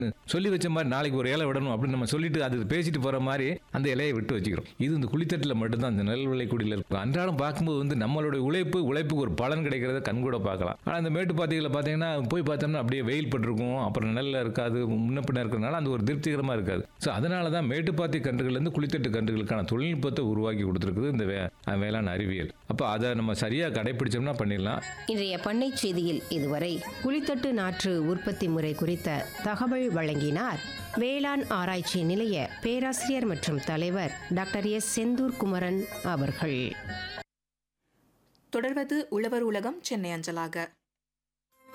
சொல்லி வச்ச மாதிரி நாளைக்கு ஒரு இலை விடணும் அப்படின்னு நம்ம சொல்லிட்டு அது பேசிட்டு போற மாதிரி அந்த இலையை விட்டு வச்சுக்கிறோம் இது இந்த குளித்தட்டில் மட்டும்தான் இந்த நெல் விளைக்குடியில் இருக்கும் அன்றாடம் பார்க்கும்போது வந்து நம்மளுடைய உழைப்பு உழைப்புக்கு ஒரு பலன் கிடைக்கிறத கண்கூட பார்க்கலாம் ஆனால் அந்த மேட்டுப்பாத்திகளை பார்த்தீங்கன்னா போய் பார்த்தோம்னா அப்படியே வெயில் பட்டிருக்கும் அப்புறம் நெல்ல இருக்காது முன்ன பின்ன இருக்கிறதுனால அந்த ஒரு திருப்திகரமாக இருக்காது ஸோ அதனால தான் மேட்டுப்பாத்தி கன்றுகள்லேருந்து குளித்தட்டு கன்றுகளுக்கான தொழில்நுட்பத்தை உருவாக்கி கொடுத்துருக்குது இந்த வே வேளாண் அறிவியல் அப்போ அதை நம்ம சரியாக கடைப்பிடிச்சோம்னா பண்ணிடலாம் இன்றைய பண்ணை செய்தியில் இதுவரை குளித்தட்டு நாற்று உற்பத்தி முறை குறித்த தகவல் வழங்கினார் வேளாண் ஆராய்ச்சி நிலைய பேராசிரியர் மற்றும் தலைவர் டாக்டர் எஸ் செந்தூர் குமரன் அவர்கள் தொடர்வது உழவர் உலகம் சென்னை அஞ்சலாக